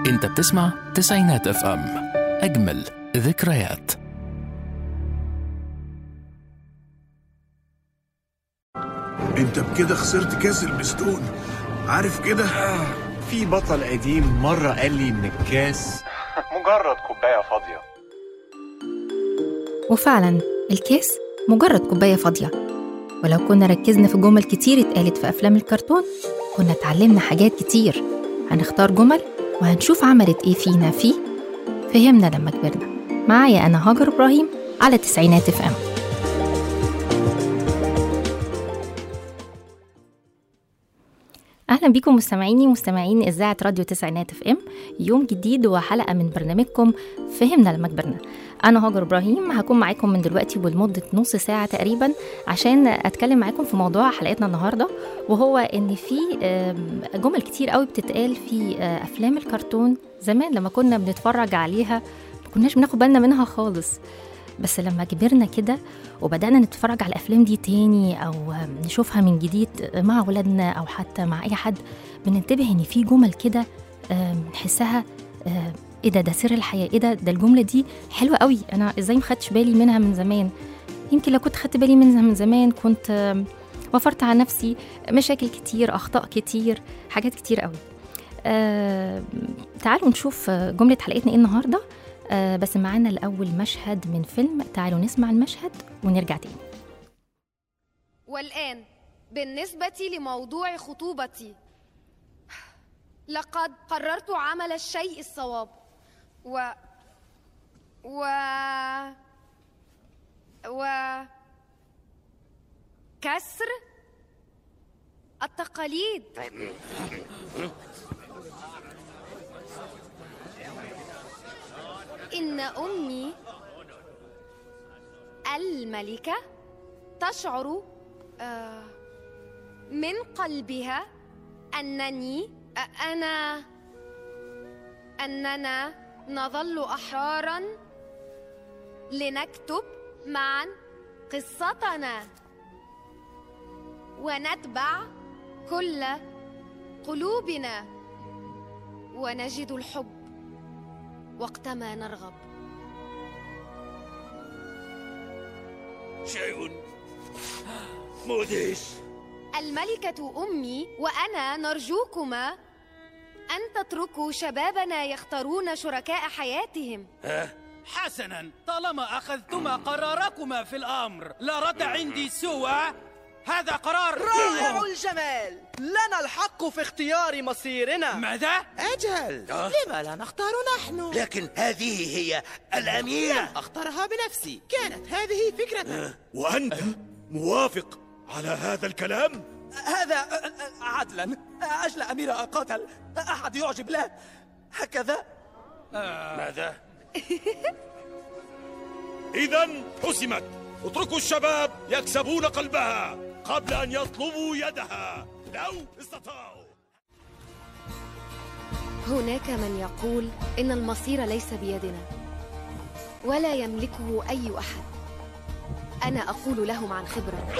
انت بتسمع تسعينات اف ام اجمل ذكريات انت بكده خسرت كاس المستون عارف كده في بطل قديم مرة قال لي إن الكاس مجرد كوباية فاضية وفعلا الكاس مجرد كوباية فاضية ولو كنا ركزنا في جمل كتير اتقالت في أفلام الكرتون كنا اتعلمنا حاجات كتير هنختار جمل وهنشوف عملت ايه فينا فيه فهمنا لما كبرنا معايا أنا هاجر إبراهيم على تسعينات اف ام اهلا بيكم مستمعيني مستمعين اذاعه راديو تسعينات اف ام يوم جديد وحلقه من برنامجكم فهمنا لما كبرنا انا هاجر ابراهيم هكون معاكم من دلوقتي ولمده نص ساعه تقريبا عشان اتكلم معاكم في موضوع حلقتنا النهارده وهو ان في آم، جمل كتير قوي بتتقال في آه، افلام الكرتون زمان لما كنا بنتفرج عليها ما كناش بناخد بالنا منها خالص بس لما كبرنا كده وبدأنا نتفرج على الأفلام دي تاني أو نشوفها من جديد مع ولادنا أو حتى مع أي حد بننتبه إن في جمل كده آه، بنحسها آه، إيه ده ده سر الحياة إيه ده ده الجملة دي حلوة قوي أنا إزاي ما خدتش بالي منها من زمان يمكن لو كنت خدت بالي منها من زمان كنت آه، وفرت على نفسي مشاكل كتير أخطاء كتير حاجات كتير قوي آه تعالوا نشوف آه، جملة حلقتنا إيه النهاردة آه بس معانا الأول مشهد من فيلم تعالوا نسمع المشهد ونرجع تاني والآن بالنسبة لموضوع خطوبتي لقد قررت عمل الشيء الصواب و و و كسر التقاليد إن أمي الملكة تشعر آه، من قلبها أنني أ- أنا أننا نظل أحرارا لنكتب معا قصتنا ونتبع كل قلوبنا ونجد الحب وقتما نرغب شيء مدهش الملكة أمي وأنا نرجوكما أن تتركوا شبابنا يختارون شركاء حياتهم حسنا طالما أخذتما قراركما في الأمر لا رد عندي سوى هذا قرار رائع الجمال لنا الحق في اختيار مصيرنا ماذا؟ أجل لما لا نختار نحن لكن هذه هي الأميرة أختارها بنفسي كانت هذه فكرة وأنت موافق على هذا الكلام؟ هذا عدلا أجل أمير قاتل أحد يعجب له هكذا ماذا؟ إذا حسمت اتركوا الشباب يكسبون قلبها قبل أن يطلبوا يدها لو استطاعوا هناك من يقول إن المصير ليس بيدنا ولا يملكه أي أحد أنا أقول لهم عن خبرة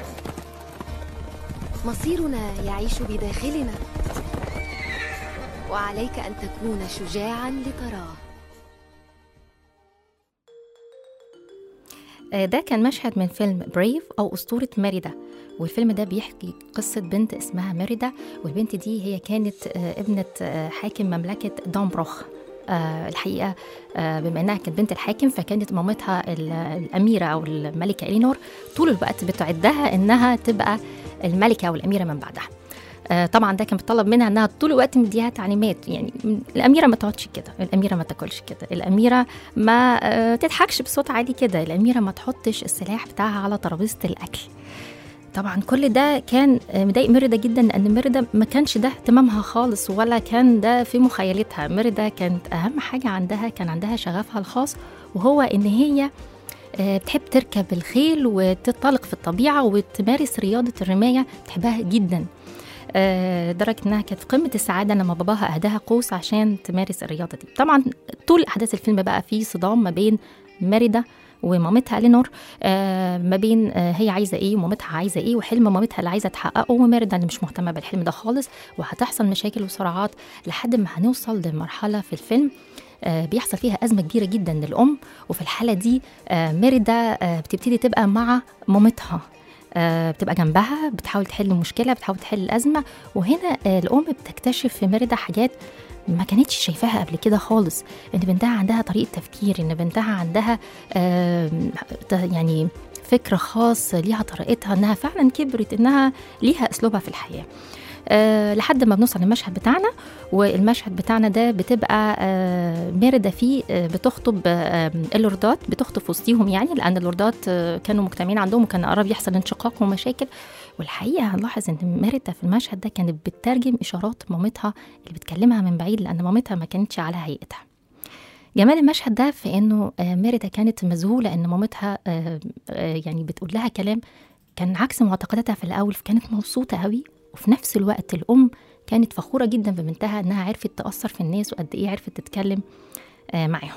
مصيرنا يعيش بداخلنا وعليك أن تكون شجاعا لتراه آه، ده كان مشهد من فيلم بريف أو أسطورة ميريدا والفيلم ده بيحكي قصة بنت اسمها ميريدا والبنت دي هي كانت آه، ابنة آه، حاكم مملكة دامبروخ آه، الحقيقة آه، بما إنها كانت بنت الحاكم فكانت مامتها ال- الأميرة أو الملكة إلينور طول الوقت بتعدها إنها تبقى الملكة أو الأميرة من بعدها آه، طبعا ده كان بيطلب منها انها طول الوقت مديها تعليمات يعني م- الاميره ما تقعدش كده الاميره ما تاكلش كده الاميره ما آه، تضحكش بصوت عالي كده الاميره ما تحطش السلاح بتاعها على ترابيزه الاكل طبعا كل ده كان آه، مضايق ميريدا جدا لان ميريدا ما كانش ده اهتمامها خالص ولا كان ده في مخيلتها ميريدا كانت اهم حاجه عندها كان عندها شغفها الخاص وهو ان هي آه، بتحب تركب الخيل وتنطلق في الطبيعه وتمارس رياضه الرمايه بتحبها جدا آه، لدرجه انها كانت في قمه السعاده لما باباها اهداها قوس عشان تمارس الرياضه دي طبعا طول احداث الفيلم بقى في صدام ما بين ميريدا ومامتها الينور آه، ما بين آه، هي عايزه ايه ومامتها عايزه ايه وحلم مامتها اللي عايزه تحققه وميردا اللي مش مهتمه بالحلم ده خالص وهتحصل مشاكل وصراعات لحد ما هنوصل لمرحله في الفيلم آه، بيحصل فيها أزمة كبيرة جدا للأم وفي الحالة دي آه، ميردا آه، بتبتدي تبقى مع مامتها آه، بتبقى جنبها بتحاول تحل المشكلة بتحاول تحل الأزمة وهنا آه، الأم بتكتشف في ميردا حاجات ما كانتش شايفاها قبل كده خالص ان بنتها عندها طريقه تفكير ان بنتها عندها آم، ت- يعني فكر خاص ليها طريقتها انها فعلا كبرت انها ليها اسلوبها في الحياه أه لحد ما بنوصل للمشهد بتاعنا والمشهد بتاعنا ده بتبقى أه ميردا فيه أه بتخطب أه اللوردات بتخطب في وسطيهم يعني لان اللوردات أه كانوا مجتمعين عندهم وكان قرب يحصل انشقاق ومشاكل والحقيقه هنلاحظ ان ميردا في المشهد ده كانت بتترجم اشارات مامتها اللي بتكلمها من بعيد لان مامتها ما كانتش على هيئتها جمال المشهد ده في انه آه، ميردا كانت مذهوله ان مامتها آه، آه، يعني بتقول لها كلام كان عكس معتقداتها في الاول فكانت مبسوطه قوي وفي نفس الوقت الام كانت فخوره جدا ببنتها انها عرفت تاثر في الناس وقد ايه عرفت تتكلم آه، معاهم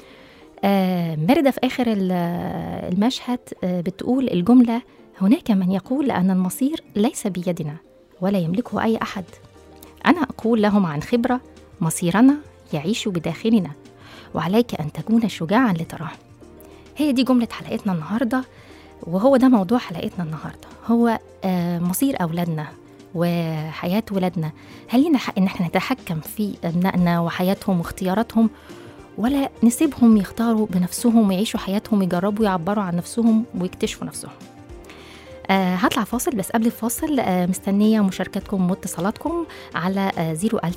آه، ميردا في اخر ال- المشهد آه، بتقول الجمله هناك من يقول ان المصير ليس بيدنا ولا يملكه اي احد انا اقول لهم عن خبره مصيرنا يعيش بداخلنا وعليك ان تكون شجاعا لتراه هي دي جمله حلقتنا النهارده وهو ده موضوع حلقتنا النهارده هو آه، مصير اولادنا وحياه ولادنا هل لنا حق ان احنا نتحكم في ابنائنا وحياتهم واختياراتهم ولا نسيبهم يختاروا بنفسهم ويعيشوا حياتهم يجربوا يعبروا عن نفسهم ويكتشفوا نفسهم آه هطلع فاصل بس قبل الفاصل آه مستنية مشاركاتكم واتصالاتكم على آه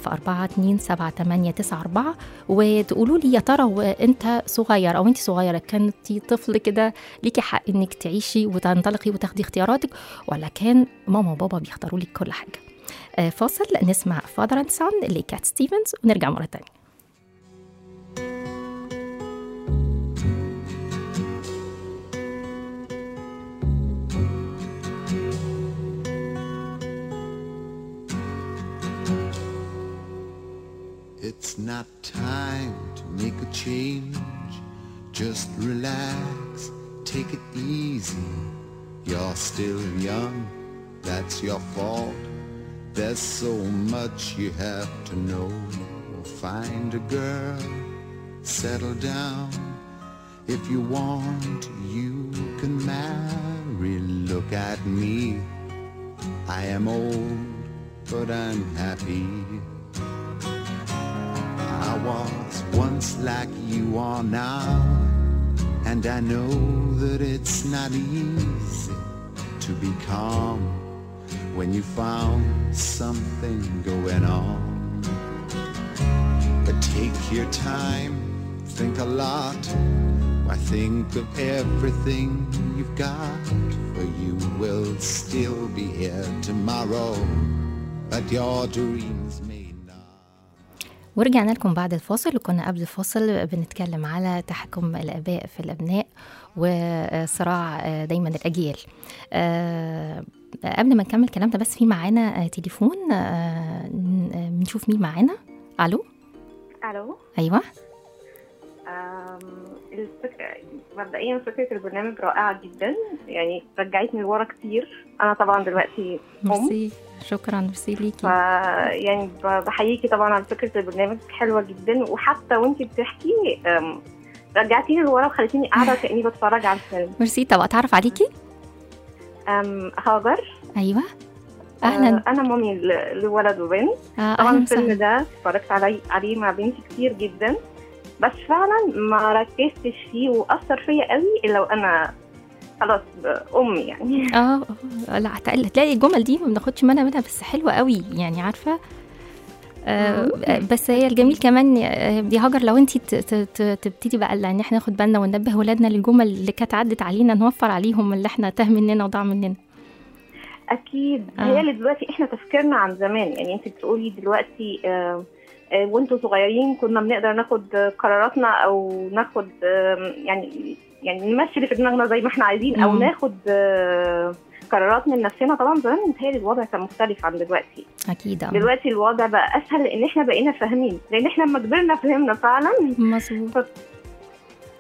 010427894 وتقولوا لي يا ترى وانت صغير او انت صغيرة كنتي طفل كده ليكي حق انك تعيشي وتنطلقي وتاخدي اختياراتك ولا كان ماما وبابا بيختاروا لك كل حاجة آه فاصل نسمع فادر اند سون لكات ستيفنز ونرجع مرة تانية It's not time to make a change. Just relax, take it easy. You're still young, that's your fault. There's so much you have to know. Find a girl, settle down. If you want, you can marry. Look at me. I am old, but I'm happy. I was once like you are now, and I know that it's not easy to be calm when you found something going on. But take your time, think a lot. Why think of everything you've got? For you will still be here tomorrow, but your dreams may not. ورجعنا لكم بعد الفاصل وكنا قبل الفاصل بنتكلم على تحكم الآباء في الأبناء وصراع آه، دايما الأجيال آه، قبل ما نكمل كلامنا بس في معانا آه، تليفون آه، ن- آه، بنشوف مين معانا ألو الو أيوة أم، الفكرة مبدئيا فكرة البرنامج رائعة جدا يعني رجعتني لورا كتير أنا طبعا دلوقتي أم ميرسي شكرا ميرسي ف ليكي يعني ب- بحييكي طبعا على فكرة البرنامج حلوة جدا وحتى وانتي بتحكي أم، رجعتيني لورا وخلتيني قاعدة كأني بتفرج على الفيلم ميرسي طب أتعرف عليكي أم، هاجر أيوة أه، أهلا أنا مامي ل- لولد وبنت آه، طبعا أهلا الفيلم وسهلا ده اتفرجت علي عليه مع بنتي كتير جدا بس فعلا ما ركزتش فيه واثر فيا قوي الا لو انا خلاص امي يعني اه آه، لا هتقل- هتلاقي الجمل دي ما بناخدش بالنا منها بس حلوه قوي يعني عارفه آه بس هي الجميل كمان آه، دي هاجر لو انت تبتدي بقى ان احنا ناخد بالنا وننبه ولادنا للجمل اللي كانت عدت علينا نوفر عليهم اللي احنا تاه مننا وضاع مننا اكيد آه. هي اللي دلوقتي احنا تفكيرنا عن زمان يعني انت بتقولي دلوقتي آه، آه، وانتوا صغيرين كنا بنقدر ناخد آه، قراراتنا او ناخد آه، يعني يعني نمشي اللي في دماغنا زي ما احنا عايزين او مم. ناخد آه، قرارات من نفسنا طبعا زمان متهيألي الوضع كان مختلف عن دلوقتي اكيد آه. دلوقتي الوضع بقى اسهل لان احنا بقينا فاهمين لان احنا لما كبرنا فهمنا فعلا مظبوط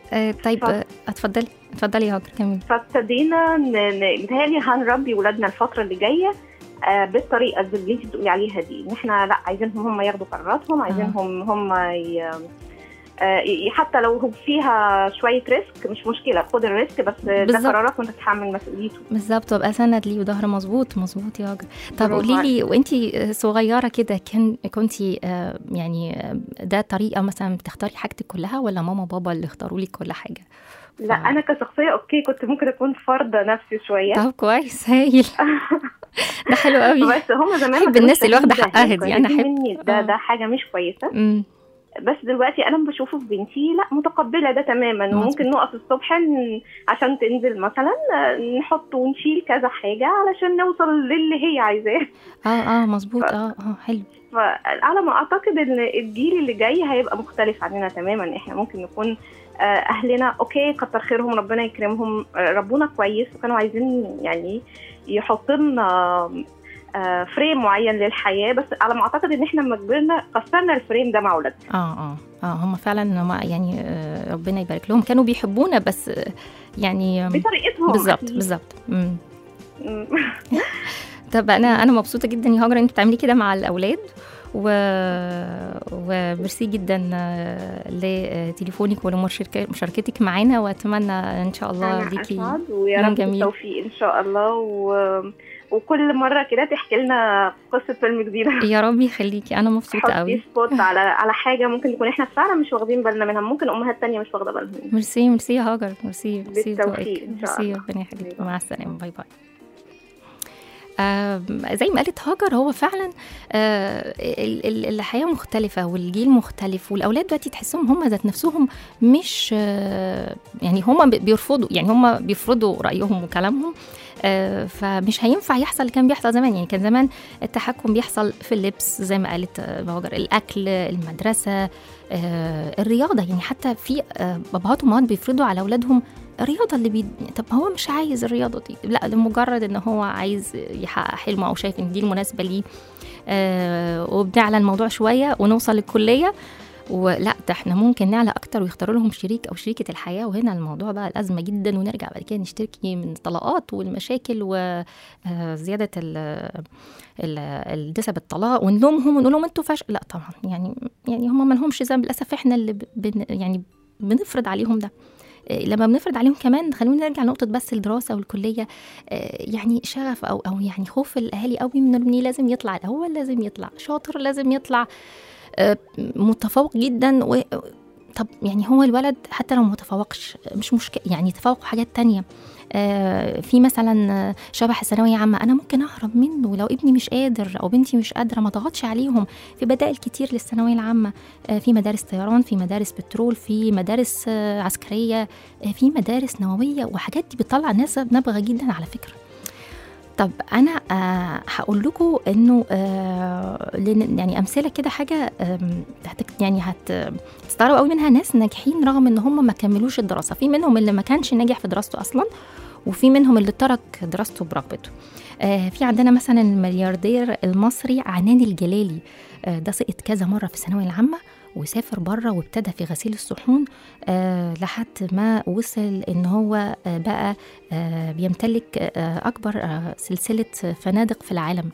آه، طيب ف- آه، اتفضلي اتفضلي يا هاجر كملي فابتدينا ن- ن- متهيألي هنربي ولادنا الفترة اللي جاية آه، بالطريقة اللي انت بتقولي عليها دي ان احنا لا عايزينهم هم ياخدوا قراراتهم عايزينهم هم ي... آه، ي- حتى لو هو فيها شوية ريسك مش مشكلة خد الريسك بس ده بالظبط. قرارات وانت تتحمل مسؤوليته بالظبط وابقى سند ليه وظهر مظبوط مظبوط يا هاجر طب برافو قولي لي عليك. وانتي صغيره كده كان كنتي آه، يعني آه، ده طريقه مثلا بتختاري حاجتك كلها ولا ماما وبابا اللي اختاروا لك كل حاجه لا انا كشخصية اوكي كنت ممكن اكون فرضة نفسي شوية طب كويس هايل ده حلو قوي بس هم زمان ما احب كانوش الناس اللي واخده فاهمين ده، حقها يعني دي انا كانوا احب مني ده آه. ده حاجة مش كويسة امم بس دلوقتي انا بشوفه في بنتي لا متقبله ده تماما مظبوط. وممكن نقف الصبح ن- عشان تنزل مثلا آه، نحط ونشيل كذا حاجه علشان نوصل للي هي عايزاه اه اه مظبوط اه اه حلو فعلى ما اعتقد ان الجيل اللي جاي هيبقى مختلف عننا تماما احنا ممكن نكون آه، اهلنا اوكي كتر خيرهم ربنا يكرمهم آه، ربونا كويس وكانوا عايزين يعني يحط لنا آه، فريم معين للحياه بس على ما اعتقد ان احنا لما كبرنا كسرنا الفريم ده مع اولادنا اه اه اه هم فعلا هم يعني آه، ربنا يبارك لهم كانوا بيحبونا بس آه، يعني آم، بطريقتهم بالظبط أكيد. بالظبط مم. مم. طب انا انا مبسوطه جدا يا هاجر ان انت بتعملي كده مع الاولاد و... وميرسي جدا آه، لتليفونك ولمشاركتك معانا واتمنى ان شاء الله أنا ليكي أسعد ويا يوم رب جميل. التوفيق إن شاء الله و... وكل مرة كده تحكي لنا قصة فيلم جديدة يا رب يخليكي انا مبسوطه حطي قوي سبوت على على حاجة ممكن نكون احنا فعلا مش واخدين بالنا منها ممكن أمهات تانية مش واخدة بالها منها ميرسي ميرسي يا هاجر ميرسي ميرسي بالتوفيق لذوقك. إن شاء ميرسي الله. ربنا يخليك باي باي. مع السلامه باي باي آه زي ما قالت هاجر هو فعلا آه ال- ال- الحياه مختلفه والجيل مختلف والاولاد دلوقتي تحسهم هم ذات نفسهم مش آه يعني هم بيرفضوا يعني هم بيفرضوا رايهم وكلامهم آه فمش هينفع يحصل اللي كان بيحصل زمان يعني كان زمان التحكم بيحصل في اللبس زي ما قالت آه، هاجر الاكل المدرسه آه الرياضه يعني حتى في آه باباهات وامهات بيفرضوا على اولادهم الرياضه اللي بي... طب هو مش عايز الرياضه دي لا لمجرد ان هو عايز يحقق حلمه او شايف ان دي المناسبه ليه آه وبنعلى الموضوع شويه ونوصل للكليه ولا ده احنا ممكن نعلى اكتر ويختاروا لهم شريك او شريكه الحياه وهنا الموضوع بقى الازمه جدا ونرجع بعد كده نشتكي من الطلاقات والمشاكل وزياده النسب الطلاق ونلومهم ونقول لهم انتوا فش لا طبعا يعني يعني هم ما لهمش ذنب للاسف احنا اللي بن يعني بنفرض عليهم ده آه، لما بنفرض عليهم كمان خلونا نرجع لنقطة بس الدراسة والكلية آه، يعني شغف أو أو يعني خوف الأهالي قوي من ابني لازم يطلع الأول لازم يطلع شاطر لازم يطلع آه، متفوق جدا و طب يعني هو الولد حتى لو ما تفوقش مش مشكلة يعني تفوق حاجات تانية آه، في مثلا آه، شبح الثانوية عامة أنا ممكن أهرب منه لو ابني مش قادر أو بنتي مش قادرة ما ضغطش عليهم في بدائل كتير للثانوية العامة آه، في مدارس طيران في مدارس بترول في مدارس آه، عسكرية آه، في مدارس نووية وحاجات دي بتطلع ناس نابغة جدا على فكرة طب انا آه هقول لكم انه آه لن- يعني امثله كده حاجه آم، هتك يعني هت تستغربوا قوي منها ناس ناجحين رغم ان هم ما كملوش الدراسه في منهم اللي ما كانش ناجح في دراسته اصلا وفي منهم اللي ترك دراسته برغبته آه في عندنا مثلا الملياردير المصري عنان الجلالي آه ده سقط كذا مره في الثانويه العامه وسافر بره وابتدى في غسيل الصحون آه لحد ما وصل ان هو آه بقى آه بيمتلك آه اكبر آه سلسله فنادق في العالم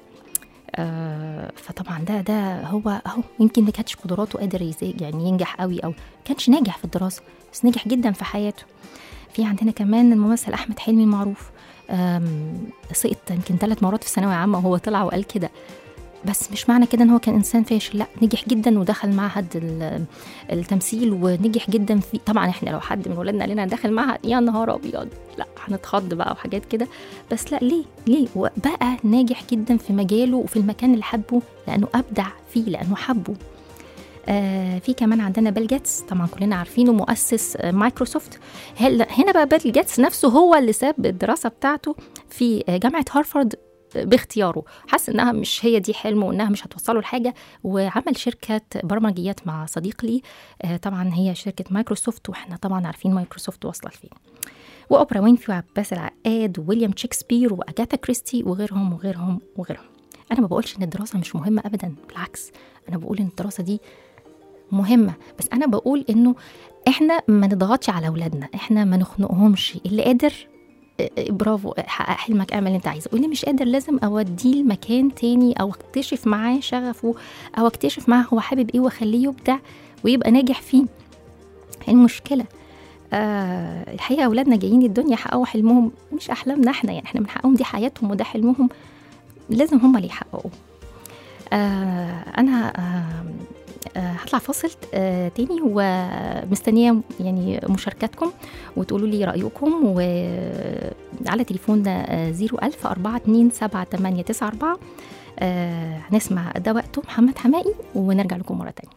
آه فطبعا ده ده هو اهو يمكن ما كانتش قدراته قادر يزي- يعني ينجح قوي او كانش ناجح في الدراسه بس نجح جدا في حياته في عندنا كمان الممثل احمد حلمي المعروف آم، سقط يمكن ثلاث مرات في ثانويه عامه وهو طلع وقال كده بس مش معنى كده ان هو كان انسان فاشل لا نجح جدا ودخل معهد ال- التمثيل ونجح جدا في طبعا احنا لو حد من ولادنا قال لنا داخل معهد يا نهار ابيض لا هنتخض بقى وحاجات كده بس لا ليه ليه وبقى ناجح جدا في مجاله وفي المكان اللي حبه لانه ابدع فيه لانه حبه آه في كمان عندنا بيل جيتس طبعا كلنا عارفينه مؤسس آه مايكروسوفت هل- هنا بقى بيل جيتس نفسه هو اللي ساب الدراسه بتاعته في آه، جامعه هارفارد باختياره حس انها مش هي دي حلمه وانها مش هتوصله لحاجه وعمل شركه برمجيات مع صديق لي آه، طبعا هي شركه مايكروسوفت واحنا طبعا عارفين مايكروسوفت واصله لفين واوبرا وينفري وعباس العقاد وويليام شكسبير واجاتا كريستي وغيرهم وغيرهم وغيرهم انا ما بقولش ان الدراسه مش مهمه ابدا بالعكس انا بقول ان الدراسه دي مهمه بس انا بقول انه احنا ما نضغطش على اولادنا احنا ما نخنقهمش اللي قادر آه، آه، برافو حقق حلمك اعمل اللي انت عايزه واللي مش قادر لازم اوديه لمكان تاني او اكتشف معاه شغفه او اكتشف معاه هو حابب ايه واخليه يبدع ويبقى ناجح فيه إيه المشكله آه الحقيقه اولادنا جايين الدنيا يحققوا حلمهم مش احلامنا احنا يعني احنا بنحققهم دي حياتهم وده حلمهم لازم هم اللي يحققوه آه انا آه آه هطلع فاصل آه تاني ومستنيه يعني مشاركاتكم وتقولوا لي رايكم وعلى تليفوننا 01000 427 آه هنسمع ده وقته محمد حمائي ونرجع لكم مره تانية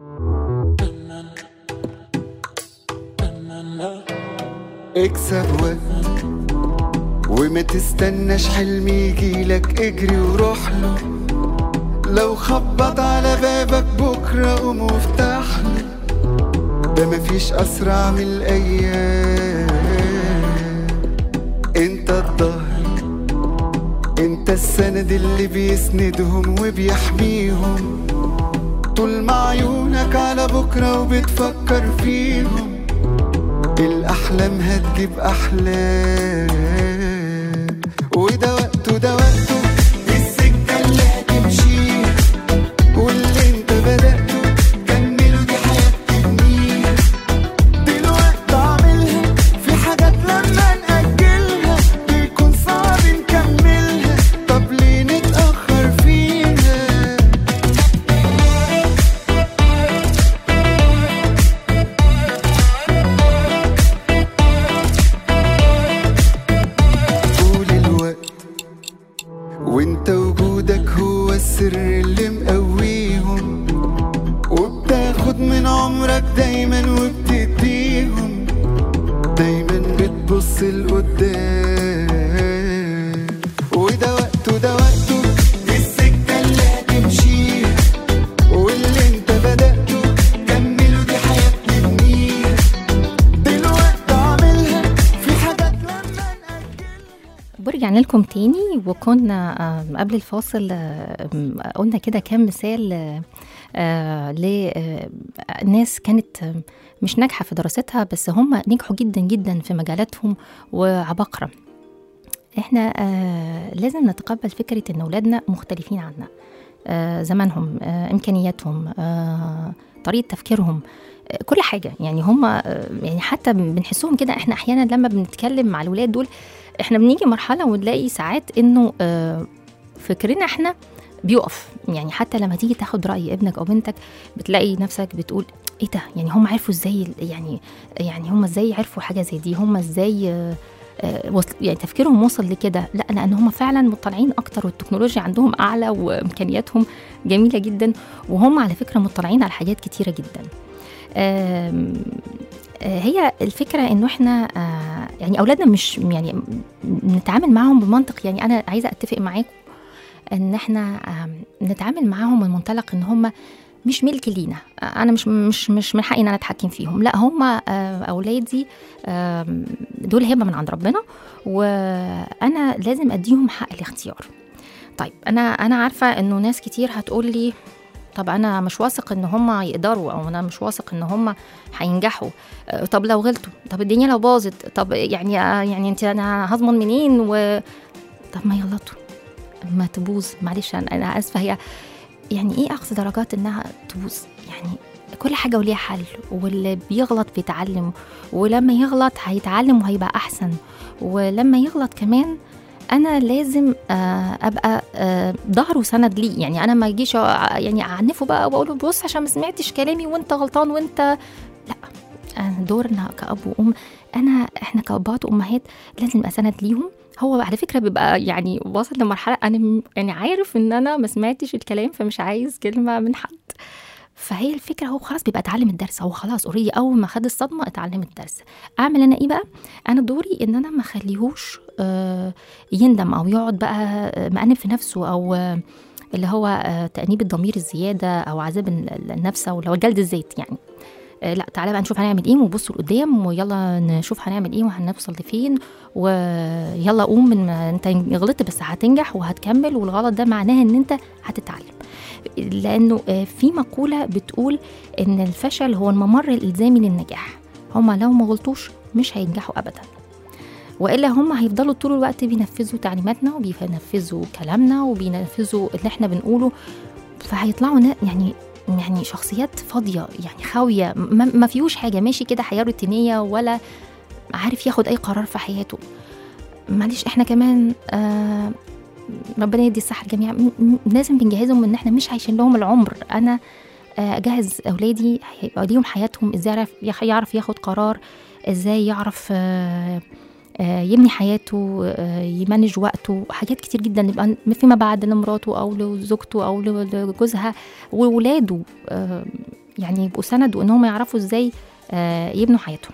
اكسب وقت وما تستناش حلم يجيلك اجري وروح له لو خبط على بابك بكرة قوم وافتح له ده مفيش أسرع من الأيام انت الظهر انت السند اللي بيسندهم وبيحميهم طول ما عيونك على بكرة وبتفكر فيهم الأحلام هتجيب أحلام وده وقته ده وقته السكة اللي هتمشيها واللي انت بدأته كمله دي حياة تبنيها دلوقتي اعملها في حاجات لما نأجلها بيكون صعب نكملها طب ليه نتأخر فيها طول الوقت وانت وجودك هو السر اللي مقويهم وبتاخد من عمرك دايما وبتديهم دايما بتبص لقدام وده وقته ده وقته دي السكة اللي هتمشيها واللي انت بدأته كمله دي حياة تبنيها دلوقتي اعملها في حاجات لما ورجعنا لكم تاني وكنا آم، قبل الفاصل آم، قلنا كده كام مثال لناس كانت آم، مش ناجحة في دراستها بس هم نجحوا جدا جدا في مجالاتهم وعباقرة احنا آه، لازم نتقبل فكرة ان اولادنا مختلفين عنا آه، زمانهم آه، امكانياتهم آه، طريقة تفكيرهم آه، كل حاجة يعني هم آه، يعني حتى بنحسهم كده احنا احيانا لما بنتكلم مع الولاد دول احنا بنيجي مرحله ونلاقي ساعات انه آه، فكرنا احنا بيقف يعني حتى لما تيجي تاخد راي ابنك او بنتك بتلاقي نفسك بتقول ايه ده يعني هم عرفوا ازاي يعني يعني هم ازاي عرفوا حاجه زي دي هم ازاي آه، آه، وصل يعني تفكيرهم وصل لكده لا لان هم فعلا مطلعين اكتر والتكنولوجيا عندهم اعلى وامكانياتهم جميله جدا وهم على فكره مطلعين على حاجات كتيره جدا آم، آه، هي الفكره انه احنا آه، يعني اولادنا مش يعني نتعامل معاهم بمنطق يعني انا عايزه اتفق معاكم ان احنا آم، نتعامل معاهم من منطلق ان هم مش ملك لينا آه، انا مش مش مش من حقي ان انا اتحكم فيهم لا هم آه، اولادي آم، دول هبه من عند ربنا وانا لازم اديهم حق الاختيار طيب انا انا عارفه انه ناس كتير هتقول لي طب انا مش واثق ان هم يقدروا او انا مش واثق ان هم هينجحوا آه، طب لو غلطوا طب الدنيا لو باظت طب يعني آه، يعني انت انا هضمن منين و طب ما يغلطوا ما تبوظ معلش انا انا اسفه هي يعني ايه اقصى درجات انها تبوظ يعني كل حاجه وليها حل واللي بيغلط بيتعلم ولما يغلط هيتعلم وهيبقى احسن ولما يغلط كمان انا لازم آه، ابقى آه، ظهر وسند ليه يعني انا ما اجيش أ- يعني اعنفه بقى واقول له بص عشان ما سمعتش كلامي وانت غلطان وانت لا أنا دورنا كأب وأم أنا إحنا كأبات وأمهات لازم نبقى سند ليهم هو على فكرة بيبقى يعني واصل لمرحلة أنا م- يعني عارف إن أنا ما سمعتش الكلام فمش عايز كلمة من حد فهي الفكرة هو خلاص بيبقى اتعلم الدرس هو خلاص اوريدي أول ما خد الصدمة اتعلم الدرس أعمل أنا إيه بقى؟ أنا دوري إن أنا ما أخليهوش آه، يندم أو يقعد بقى آه، مأنب في نفسه أو آه، اللي هو آه، تأنيب الضمير الزيادة أو عذاب ال- النفس أو اللي هو جلد الذات يعني آه، لا تعالى بقى نشوف هنعمل ايه ونبص لقدام ويلا نشوف هنعمل ايه وهنوصل لفين ويلا قوم من ما انت غلطت بس هتنجح وهتكمل والغلط ده معناه ان انت هتتعلم لانه آه، في مقوله بتقول ان الفشل هو الممر الالزامي للنجاح هما لو ما غلطوش مش هينجحوا ابدا والا هم هيفضلوا طول الوقت بينفذوا تعليماتنا وبينفذوا كلامنا وبينفذوا اللي احنا بنقوله فهيطلعوا نا- يعني يعني شخصيات فاضيه يعني خاويه ما ما فيهوش حاجه ماشي كده حياه روتينيه ولا عارف ياخد اي قرار في حياته معلش احنا كمان آه ربنا يدي الصحه الجميع م- م- لازم بنجهزهم ان احنا مش عايشين لهم العمر انا آه، اجهز اولادي هيبقى ليهم حياتهم ازاي يعرف يخ- يعرف ياخد قرار ازاي يعرف آه، آه، يبني حياته آه، يمانج وقته حاجات كتير جدا يبقى فيما بعد لمراته او لزوجته او لجوزها وولاده آه، يعني يبقوا سند وان هم يعرفوا ازاي آه، يبنوا حياتهم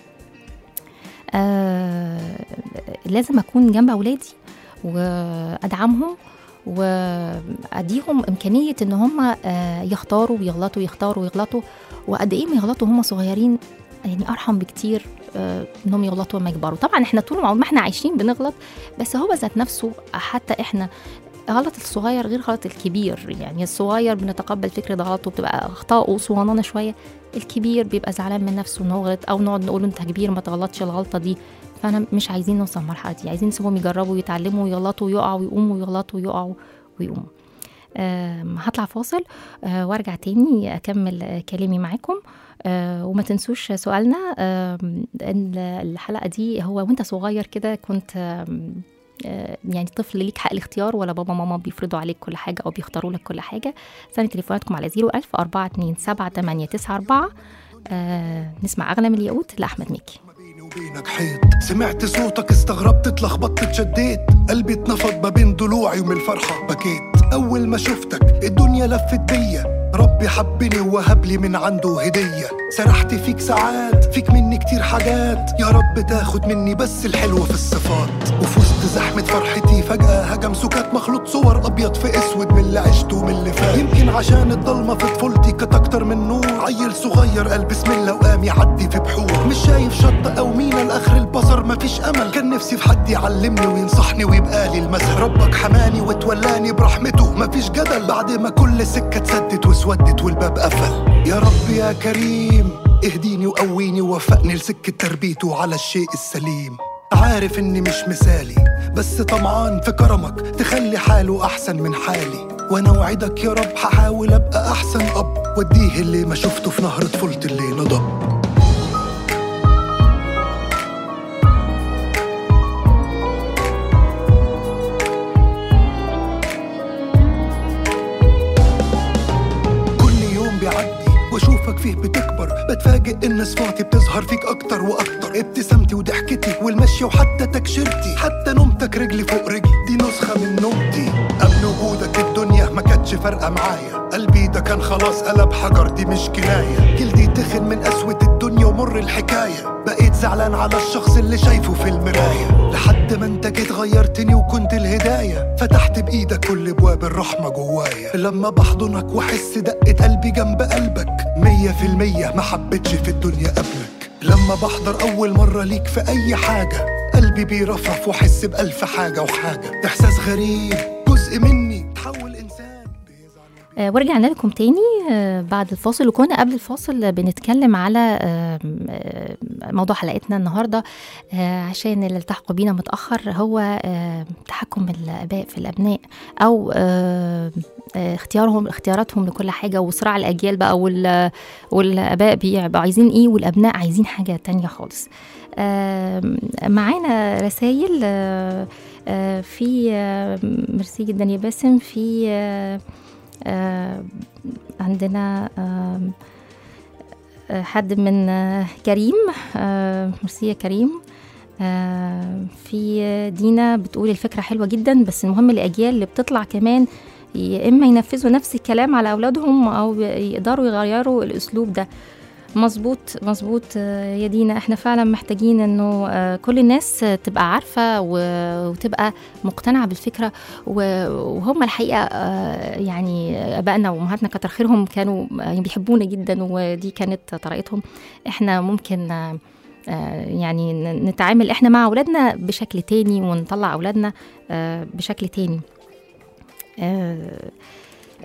آه، لازم اكون جنب اولادي وادعمهم واديهم امكانيه ان هم آه، يختاروا ويغلطوا يختاروا ويغلطوا وقد ايه ما يغلطوا هم صغيرين يعني ارحم بكتير آه، انهم يغلطوا لما يكبروا طبعا احنا طول ما احنا عايشين بنغلط بس هو ذات نفسه حتى احنا غلط الصغير غير غلط الكبير يعني الصغير بنتقبل فكرة غلطه بتبقى أخطاءه صغننة شوية الكبير بيبقى زعلان من نفسه إن هو غلط أو نقعد نقول له أنت كبير ما تغلطش الغلطة دي فأنا مش عايزين نوصل المرحلة دي عايزين نسيبهم يجربوا ويتعلموا ويغلطوا ويقعوا ويقوموا ويغلطوا ويقعوا ويقوموا آم، هطلع فاصل آه، وارجع تاني اكمل آه، كلامي معاكم آه، وما تنسوش سؤالنا آم، إن الحلقه دي هو وانت صغير كده كنت آم، آه، يعني طفل ليك حق الاختيار ولا بابا ماما بيفرضوا عليك كل حاجه او بيختاروا لك كل حاجه ثاني تليفوناتكم على 01000 427 7894 آه نسمع اغلى من الياقوت لاحمد مكي بينك حيط سمعت صوتك استغربت اتلخبطت اتشديت قلبي اتنفض ما بين ضلوعي ومن الفرحة بكيت أول ما شفتك الدنيا لفت بيا ربي حبني ووهب لي من عنده هدية سرحت فيك ساعات فيك مني كتير حاجات يا رب تاخد مني بس الحلو في الصفات وفي وسط زحمة فرحتي فجأة هجم سكات مخلوط صور أبيض في أسود من اللي عشته ومن اللي فات يمكن عشان الضلمة في طفولتي كانت أكتر من نور عيل صغير قال بسم الله وقام يعدي في بحور مش شايف شط أو مينا لآخر البصر مفيش أمل كان نفسي في حد يعلمني وينصحني ويبقى لي المثل ربك حماني وتولاني برحمته مفيش جدل بعد ما كل سكة اتسدت واسودت والباب قفل يا رب يا كريم اهديني وقويني ووفقني لسكة تربيته على الشيء السليم عارف اني مش مثالي بس طمعان في كرمك تخلي حاله احسن من حالي وانا وعدك يا رب هحاول ابقى احسن اب واديه اللي ما شفته في نهر طفولتي اللي نضب كل يوم بيعدي واشوفك فيه بتكبر بتفاجئ ان صفاتي بتظهر فيك اكتر واكتر ابتسامتي وضحكتي والمشي وحتى تكشيرتي حتى نومتك رجلي فوق رجلي دي نسخة من نومتي قبل وجودك الدنيا ما كانتش فارقة معايا قلبي ده كان خلاص قلب حجر دي مش كناية جلدي تخن من قسوة الدنيا ومر الحكاية بقيت زعلان على الشخص اللي شايفه في المراية لحد ما انت جيت غيرتني وكنت الهداية فتحت بإيدك كل ابواب الرحمة جوايا لما بحضنك واحس دقة قلبي جنب قلبك مية في المية ما حبيتش في الدنيا قبلك لما بحضر أول مرة ليك في أي حاجة قلبي بيرفرف واحس بألف حاجة وحاجة إحساس غريب جزء مني تحول إنسان آه، ورجعنا لكم تاني آه، بعد الفاصل وكنا قبل الفاصل بنتكلم على آه، آه، موضوع حلقتنا النهارده آه، عشان اللي التحقوا بينا متاخر هو آه، تحكم الاباء في الابناء او آه، آه، اختيارهم اختياراتهم لكل حاجه وصراع الاجيال بقى وال- والاباء بيبقوا عايزين ايه والابناء عايزين حاجه تانية خالص آه، معانا رسائل آه، آه، في آه، ميرسي جدا يا باسم في آه، آه، عندنا آم، آه، حد من آه، كريم آه، ميرسي يا كريم آه، في دينا بتقول الفكرة حلوة جدا بس المهم الأجيال اللي بتطلع كمان يا إما ينفذوا نفس الكلام على أولادهم أو يقدروا يغيروا الأسلوب ده مظبوط مظبوط آه، يا دينا احنا فعلا محتاجين انه آه، كل الناس آه، تبقى عارفه و- وتبقى مقتنعه بالفكره و- وهم الحقيقه آه، يعني ابائنا وامهاتنا كتر خيرهم كانوا آه، بيحبونا جدا ودي كانت طريقتهم احنا ممكن آه، آه، يعني ن- نتعامل احنا مع اولادنا بشكل تاني ونطلع اولادنا آه، بشكل تاني آه،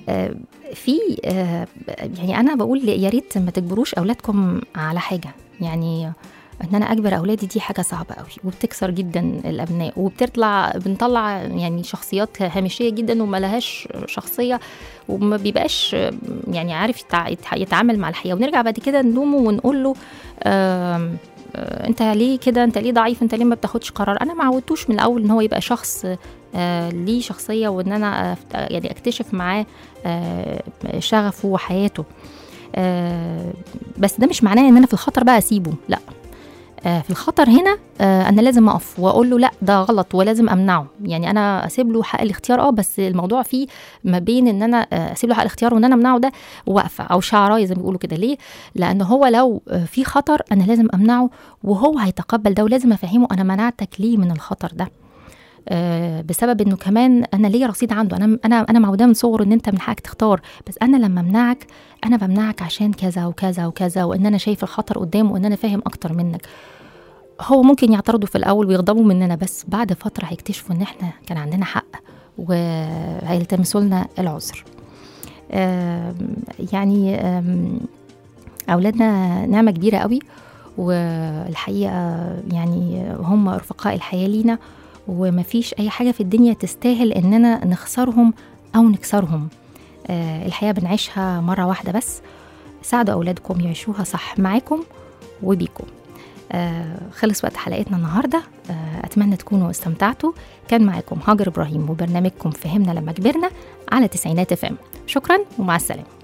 آه، في آه، يعني انا بقول يا ريت ما تجبروش اولادكم على حاجه يعني ان انا اجبر اولادي دي حاجه صعبه قوي وبتكسر جدا الابناء وبتطلع بنطلع يعني شخصيات هامشيه جدا وما لهاش شخصيه وما بيبقاش يعني عارف يتع- يتع- يتعامل مع الحياه ونرجع بعد كده نلومه ونقول له آم، آه، انت ليه كده انت ليه ضعيف انت ليه ما بتاخدش قرار انا ما عودتوش من الاول ان هو يبقى شخص آه، ليه شخصيه وان انا أفت- يعني اكتشف معاه آه، شغفه وحياته آه، بس ده مش معناه ان انا في الخطر بقى اسيبه لا آه، في الخطر هنا آه، انا لازم اقف واقول له لا ده غلط ولازم امنعه يعني انا اسيب له حق الاختيار اه بس الموضوع فيه ما بين ان انا آه، اسيب له حق الاختيار وان انا امنعه ده واقفه او شعرايه زي ما بيقولوا كده ليه لان هو لو آه، في خطر انا لازم امنعه وهو هيتقبل ده ولازم افهمه انا منعتك ليه من الخطر ده آه، بسبب انه كمان انا ليا رصيد عنده انا انا انا معوده من صغره ان انت من حقك تختار بس انا لما امنعك انا بمنعك عشان كذا وكذا وكذا وان انا شايف الخطر قدامه وان انا فاهم اكتر منك هو ممكن يعترضوا في الاول ويغضبوا مننا بس بعد فتره هيكتشفوا ان احنا كان عندنا حق وهيلتمسوا لنا العذر آم، يعني آم، اولادنا نعمه كبيره قوي والحقيقه يعني هم رفقاء الحياه لينا ومفيش اي حاجه في الدنيا تستاهل اننا نخسرهم او نكسرهم آه، الحياه بنعيشها مره واحده بس ساعدوا اولادكم يعيشوها صح معاكم وبيكم آه، خلص وقت حلقتنا النهارده آه، اتمنى تكونوا استمتعتوا كان معاكم هاجر ابراهيم وبرنامجكم فهمنا لما كبرنا على تسعينات اف ام شكرا ومع السلامه